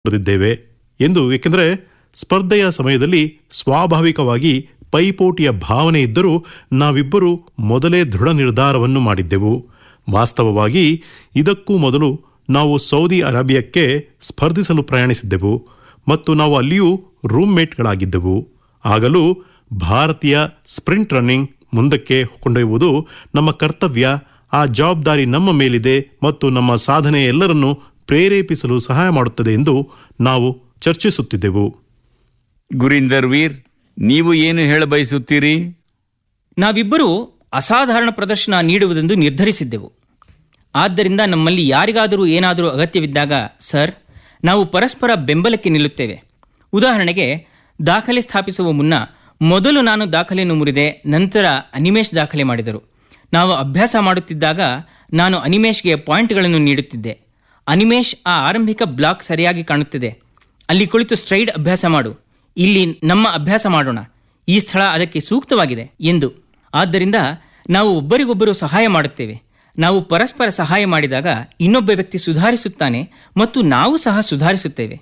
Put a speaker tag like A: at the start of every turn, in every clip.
A: ಬರೆದಿದ್ದೇವೆ ಎಂದು ಏಕೆಂದರೆ ಸ್ಪರ್ಧೆಯ ಸಮಯದಲ್ಲಿ ಸ್ವಾಭಾವಿಕವಾಗಿ ಪೈಪೋಟಿಯ ಭಾವನೆ ಇದ್ದರೂ ನಾವಿಬ್ಬರು ಮೊದಲೇ ದೃಢ ನಿರ್ಧಾರವನ್ನು ಮಾಡಿದ್ದೆವು ವಾಸ್ತವವಾಗಿ ಇದಕ್ಕೂ ಮೊದಲು ನಾವು ಸೌದಿ ಅರೇಬಿಯಾಕ್ಕೆ ಸ್ಪರ್ಧಿಸಲು ಪ್ರಯಾಣಿಸಿದ್ದೆವು ಮತ್ತು ನಾವು ಅಲ್ಲಿಯೂ ರೂಮ್ಮೇಟ್ಗಳಾಗಿದ್ದೆವು ಆಗಲೂ ಭಾರತೀಯ ಸ್ಪ್ರಿಂಟ್ ರನ್ನಿಂಗ್ ಮುಂದಕ್ಕೆ ಕೊಂಡೊಯ್ಯುವುದು ನಮ್ಮ ಕರ್ತವ್ಯ ಆ ಜವಾಬ್ದಾರಿ ನಮ್ಮ ಮೇಲಿದೆ ಮತ್ತು ನಮ್ಮ ಸಾಧನೆ ಎಲ್ಲರನ್ನೂ ಪ್ರೇರೇಪಿಸಲು ಸಹಾಯ ಮಾಡುತ್ತದೆ ಎಂದು ನಾವು ಚರ್ಚಿಸುತ್ತಿದ್ದೆವು
B: ಗುರಿಂದರ್ ವೀರ್ ನೀವು ಏನು ಹೇಳಬಯಸುತ್ತೀರಿ
C: ನಾವಿಬ್ಬರೂ ಅಸಾಧಾರಣ ಪ್ರದರ್ಶನ ನೀಡುವುದೆಂದು ನಿರ್ಧರಿಸಿದ್ದೆವು ಆದ್ದರಿಂದ ನಮ್ಮಲ್ಲಿ ಯಾರಿಗಾದರೂ ಏನಾದರೂ ಅಗತ್ಯವಿದ್ದಾಗ ಸರ್ ನಾವು ಪರಸ್ಪರ ಬೆಂಬಲಕ್ಕೆ ನಿಲ್ಲುತ್ತೇವೆ ಉದಾಹರಣೆಗೆ ದಾಖಲೆ ಸ್ಥಾಪಿಸುವ ಮುನ್ನ ಮೊದಲು ನಾನು ದಾಖಲೆಯನ್ನು ಮುರಿದೆ ನಂತರ ಅನಿಮೇಶ್ ದಾಖಲೆ ಮಾಡಿದರು ನಾವು ಅಭ್ಯಾಸ ಮಾಡುತ್ತಿದ್ದಾಗ ನಾನು ಅನಿಮೇಶ್ಗೆ ಪಾಯಿಂಟ್ಗಳನ್ನು ನೀಡುತ್ತಿದ್ದೆ ಅನಿಮೇಶ್ ಆ ಆರಂಭಿಕ ಬ್ಲಾಕ್ ಸರಿಯಾಗಿ ಕಾಣುತ್ತಿದೆ ಅಲ್ಲಿ ಕುಳಿತು ಸ್ಟ್ರೈಡ್ ಅಭ್ಯಾಸ ಮಾಡು ಇಲ್ಲಿ ನಮ್ಮ ಅಭ್ಯಾಸ ಮಾಡೋಣ ಈ ಸ್ಥಳ ಅದಕ್ಕೆ ಸೂಕ್ತವಾಗಿದೆ ಎಂದು ಆದ್ದರಿಂದ ನಾವು ಒಬ್ಬರಿಗೊಬ್ಬರು ಸಹಾಯ ಮಾಡುತ್ತೇವೆ ನಾವು ಪರಸ್ಪರ ಸಹಾಯ ಮಾಡಿದಾಗ ಇನ್ನೊಬ್ಬ ವ್ಯಕ್ತಿ ಸುಧಾರಿಸುತ್ತಾನೆ ಮತ್ತು ನಾವು ಸಹ ಸುಧಾರಿಸುತ್ತೇವೆ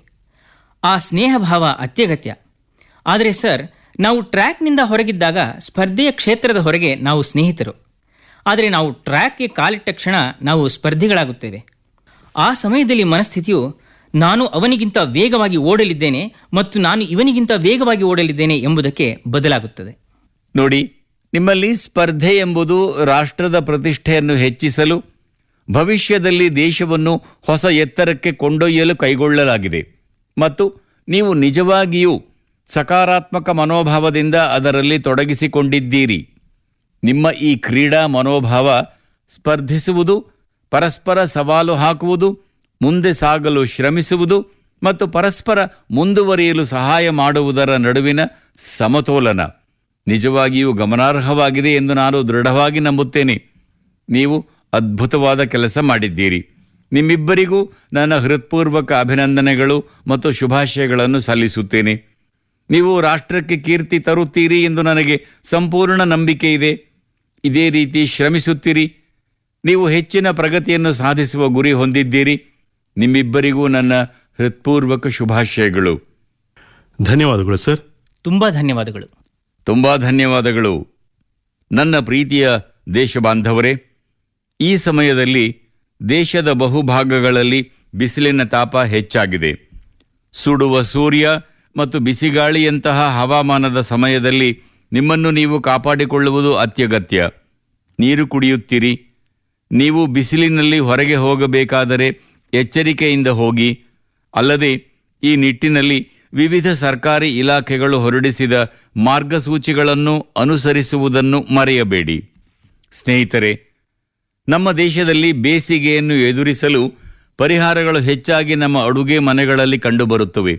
C: ಆ ಸ್ನೇಹ ಭಾವ ಅತ್ಯಗತ್ಯ ಆದರೆ ಸರ್ ನಾವು ಟ್ರ್ಯಾಕ್ನಿಂದ ಹೊರಗಿದ್ದಾಗ ಸ್ಪರ್ಧೆಯ ಕ್ಷೇತ್ರದ ಹೊರಗೆ ನಾವು ಸ್ನೇಹಿತರು ಆದರೆ ನಾವು ಟ್ರ್ಯಾಕ್ಗೆ ಕಾಲಿಟ್ಟ ಕ್ಷಣ ನಾವು ಸ್ಪರ್ಧಿಗಳಾಗುತ್ತೇವೆ ಆ ಸಮಯದಲ್ಲಿ ಮನಸ್ಥಿತಿಯು ನಾನು ಅವನಿಗಿಂತ ವೇಗವಾಗಿ ಓಡಲಿದ್ದೇನೆ ಮತ್ತು ನಾನು ಇವನಿಗಿಂತ ವೇಗವಾಗಿ ಓಡಲಿದ್ದೇನೆ ಎಂಬುದಕ್ಕೆ ಬದಲಾಗುತ್ತದೆ
B: ನೋಡಿ ನಿಮ್ಮಲ್ಲಿ ಸ್ಪರ್ಧೆ ಎಂಬುದು ರಾಷ್ಟ್ರದ ಪ್ರತಿಷ್ಠೆಯನ್ನು ಹೆಚ್ಚಿಸಲು ಭವಿಷ್ಯದಲ್ಲಿ ದೇಶವನ್ನು ಹೊಸ ಎತ್ತರಕ್ಕೆ ಕೊಂಡೊಯ್ಯಲು ಕೈಗೊಳ್ಳಲಾಗಿದೆ ಮತ್ತು ನೀವು ನಿಜವಾಗಿಯೂ ಸಕಾರಾತ್ಮಕ ಮನೋಭಾವದಿಂದ ಅದರಲ್ಲಿ ತೊಡಗಿಸಿಕೊಂಡಿದ್ದೀರಿ ನಿಮ್ಮ ಈ ಕ್ರೀಡಾ ಮನೋಭಾವ ಸ್ಪರ್ಧಿಸುವುದು ಪರಸ್ಪರ ಸವಾಲು ಹಾಕುವುದು ಮುಂದೆ ಸಾಗಲು ಶ್ರಮಿಸುವುದು ಮತ್ತು ಪರಸ್ಪರ ಮುಂದುವರಿಯಲು ಸಹಾಯ ಮಾಡುವುದರ ನಡುವಿನ ಸಮತೋಲನ ನಿಜವಾಗಿಯೂ ಗಮನಾರ್ಹವಾಗಿದೆ ಎಂದು ನಾನು ದೃಢವಾಗಿ ನಂಬುತ್ತೇನೆ ನೀವು ಅದ್ಭುತವಾದ ಕೆಲಸ ಮಾಡಿದ್ದೀರಿ ನಿಮ್ಮಿಬ್ಬರಿಗೂ ನನ್ನ ಹೃತ್ಪೂರ್ವಕ ಅಭಿನಂದನೆಗಳು ಮತ್ತು ಶುಭಾಶಯಗಳನ್ನು ಸಲ್ಲಿಸುತ್ತೇನೆ ನೀವು ರಾಷ್ಟ್ರಕ್ಕೆ ಕೀರ್ತಿ ತರುತ್ತೀರಿ ಎಂದು ನನಗೆ ಸಂಪೂರ್ಣ ನಂಬಿಕೆ ಇದೆ ಇದೇ ರೀತಿ ಶ್ರಮಿಸುತ್ತೀರಿ ನೀವು ಹೆಚ್ಚಿನ ಪ್ರಗತಿಯನ್ನು ಸಾಧಿಸುವ ಗುರಿ ಹೊಂದಿದ್ದೀರಿ ನಿಮ್ಮಿಬ್ಬರಿಗೂ ನನ್ನ ಹೃತ್ಪೂರ್ವಕ ಶುಭಾಶಯಗಳು
A: ಧನ್ಯವಾದಗಳು ಸರ್
C: ತುಂಬ ಧನ್ಯವಾದಗಳು
B: ತುಂಬಾ ಧನ್ಯವಾದಗಳು ನನ್ನ ಪ್ರೀತಿಯ ದೇಶಬಾಂಧವರೇ ಈ ಸಮಯದಲ್ಲಿ ದೇಶದ ಬಹುಭಾಗಗಳಲ್ಲಿ ಬಿಸಿಲಿನ ತಾಪ ಹೆಚ್ಚಾಗಿದೆ ಸುಡುವ ಸೂರ್ಯ ಮತ್ತು ಬಿಸಿಗಾಳಿಯಂತಹ ಹವಾಮಾನದ ಸಮಯದಲ್ಲಿ ನಿಮ್ಮನ್ನು ನೀವು ಕಾಪಾಡಿಕೊಳ್ಳುವುದು ಅತ್ಯಗತ್ಯ ನೀರು ಕುಡಿಯುತ್ತೀರಿ ನೀವು ಬಿಸಿಲಿನಲ್ಲಿ ಹೊರಗೆ ಹೋಗಬೇಕಾದರೆ ಎಚ್ಚರಿಕೆಯಿಂದ ಹೋಗಿ ಅಲ್ಲದೆ ಈ ನಿಟ್ಟಿನಲ್ಲಿ ವಿವಿಧ ಸರ್ಕಾರಿ ಇಲಾಖೆಗಳು ಹೊರಡಿಸಿದ ಮಾರ್ಗಸೂಚಿಗಳನ್ನು ಅನುಸರಿಸುವುದನ್ನು ಮರೆಯಬೇಡಿ ಸ್ನೇಹಿತರೆ ನಮ್ಮ ದೇಶದಲ್ಲಿ ಬೇಸಿಗೆಯನ್ನು ಎದುರಿಸಲು ಪರಿಹಾರಗಳು ಹೆಚ್ಚಾಗಿ ನಮ್ಮ ಅಡುಗೆ ಮನೆಗಳಲ್ಲಿ ಕಂಡುಬರುತ್ತವೆ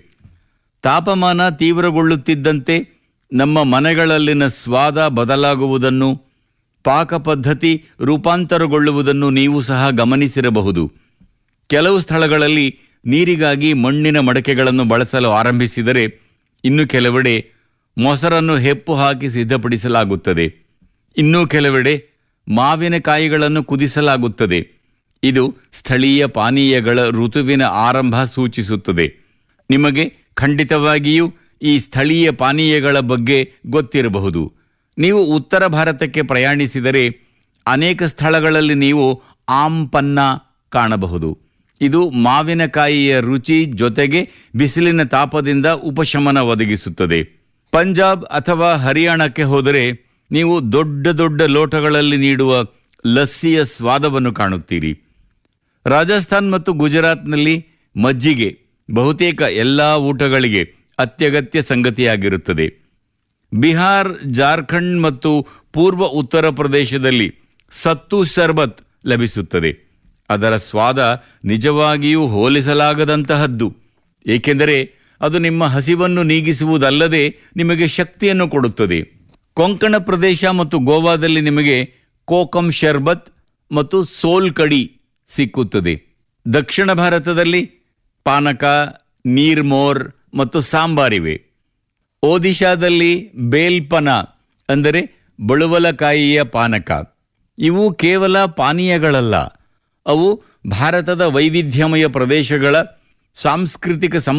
B: ತಾಪಮಾನ ತೀವ್ರಗೊಳ್ಳುತ್ತಿದ್ದಂತೆ ನಮ್ಮ ಮನೆಗಳಲ್ಲಿನ ಸ್ವಾದ ಬದಲಾಗುವುದನ್ನು ಪಾಕ ಪದ್ಧತಿ ರೂಪಾಂತರಗೊಳ್ಳುವುದನ್ನು ನೀವು ಸಹ ಗಮನಿಸಿರಬಹುದು ಕೆಲವು ಸ್ಥಳಗಳಲ್ಲಿ ನೀರಿಗಾಗಿ ಮಣ್ಣಿನ ಮಡಕೆಗಳನ್ನು ಬಳಸಲು ಆರಂಭಿಸಿದರೆ ಇನ್ನು ಕೆಲವೆಡೆ ಮೊಸರನ್ನು ಹೆಪ್ಪು ಹಾಕಿ ಸಿದ್ಧಪಡಿಸಲಾಗುತ್ತದೆ ಇನ್ನೂ ಕೆಲವೆಡೆ ಮಾವಿನಕಾಯಿಗಳನ್ನು ಕುದಿಸಲಾಗುತ್ತದೆ ಇದು ಸ್ಥಳೀಯ ಪಾನೀಯಗಳ ಋತುವಿನ ಆರಂಭ ಸೂಚಿಸುತ್ತದೆ ನಿಮಗೆ ಖಂಡಿತವಾಗಿಯೂ ಈ ಸ್ಥಳೀಯ ಪಾನೀಯಗಳ ಬಗ್ಗೆ ಗೊತ್ತಿರಬಹುದು ನೀವು ಉತ್ತರ ಭಾರತಕ್ಕೆ ಪ್ರಯಾಣಿಸಿದರೆ ಅನೇಕ ಸ್ಥಳಗಳಲ್ಲಿ ನೀವು ಆಂಪನ್ನ ಕಾಣಬಹುದು ಇದು ಮಾವಿನಕಾಯಿಯ ರುಚಿ ಜೊತೆಗೆ ಬಿಸಿಲಿನ ತಾಪದಿಂದ ಉಪಶಮನ ಒದಗಿಸುತ್ತದೆ ಪಂಜಾಬ್ ಅಥವಾ ಹರಿಯಾಣಕ್ಕೆ ಹೋದರೆ ನೀವು ದೊಡ್ಡ ದೊಡ್ಡ ಲೋಟಗಳಲ್ಲಿ ನೀಡುವ ಲಸ್ಸಿಯ ಸ್ವಾದವನ್ನು ಕಾಣುತ್ತೀರಿ ರಾಜಸ್ಥಾನ್ ಮತ್ತು ಗುಜರಾತ್ನಲ್ಲಿ ಮಜ್ಜಿಗೆ ಬಹುತೇಕ ಎಲ್ಲ ಊಟಗಳಿಗೆ ಅತ್ಯಗತ್ಯ ಸಂಗತಿಯಾಗಿರುತ್ತದೆ ಬಿಹಾರ್ ಜಾರ್ಖಂಡ್ ಮತ್ತು ಪೂರ್ವ ಉತ್ತರ ಪ್ರದೇಶದಲ್ಲಿ ಸತ್ತು ಶರ್ಬತ್ ಲಭಿಸುತ್ತದೆ ಅದರ ಸ್ವಾದ ನಿಜವಾಗಿಯೂ ಹೋಲಿಸಲಾಗದಂತಹದ್ದು ಏಕೆಂದರೆ ಅದು ನಿಮ್ಮ ಹಸಿವನ್ನು ನೀಗಿಸುವುದಲ್ಲದೆ ನಿಮಗೆ ಶಕ್ತಿಯನ್ನು ಕೊಡುತ್ತದೆ ಕೊಂಕಣ ಪ್ರದೇಶ ಮತ್ತು ಗೋವಾದಲ್ಲಿ ನಿಮಗೆ ಕೋಕಂ ಶರ್ಬತ್ ಮತ್ತು ಸೋಲ್ ಕಡಿ ಸಿಕ್ಕುತ್ತದೆ ದಕ್ಷಿಣ ಭಾರತದಲ್ಲಿ ಪಾನಕ ನೀರ್ಮೋರ್ ಮತ್ತು ಸಾಂಬಾರಿವೆ ಒಡಿಶಾದಲ್ಲಿ ಬೇಲ್ಪನ ಅಂದರೆ ಬಳುವಲಕಾಯಿಯ ಪಾನಕ ಇವು ಕೇವಲ ಪಾನೀಯಗಳಲ್ಲ ಅವು ಭಾರತದ ವೈವಿಧ್ಯಮಯ ಪ್ರದೇಶಗಳ ಸಾಂಸ್ಕೃತಿಕ ಸಂ